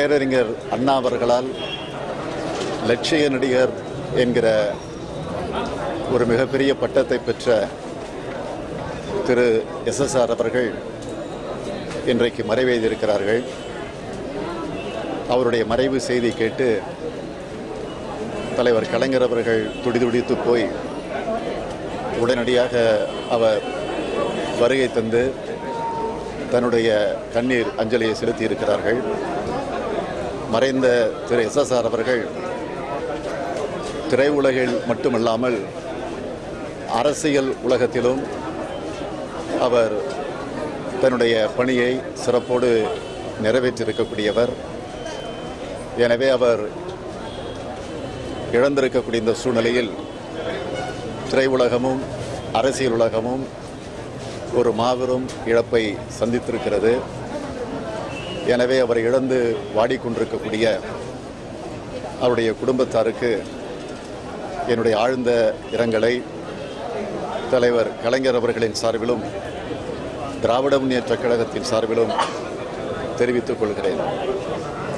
பேரறிஞர் அண்ணா அவர்களால் லட்சிய நடிகர் என்கிற ஒரு மிகப்பெரிய பட்டத்தை பெற்ற திரு எஸ்எஸ்ஆர் அவர்கள் இன்றைக்கு மறைவெய்திருக்கிறார்கள் அவருடைய மறைவு செய்தி கேட்டு தலைவர் கலைஞர் அவர்கள் துடிதுடித்து போய் உடனடியாக அவர் வருகை தந்து தன்னுடைய கண்ணீர் அஞ்சலியை செலுத்தி இருக்கிறார்கள் மறைந்த திரு எஸ்எஸ்ஆர் அவர்கள் திரையுலகில் மட்டுமல்லாமல் அரசியல் உலகத்திலும் அவர் தன்னுடைய பணியை சிறப்போடு நிறைவேற்றியிருக்கக்கூடியவர் எனவே அவர் இழந்திருக்கக்கூடிய இந்த சூழ்நிலையில் திரையுலகமும் அரசியல் உலகமும் ஒரு மாபெரும் இழப்பை சந்தித்திருக்கிறது எனவே அவர் இழந்து வாடிக்கொண்டிருக்கக்கூடிய அவருடைய குடும்பத்தாருக்கு என்னுடைய ஆழ்ந்த இரங்கலை தலைவர் கலைஞர் அவர்களின் சார்பிலும் திராவிட முன்னேற்றக் கழகத்தின் சார்பிலும் தெரிவித்துக் கொள்கிறேன்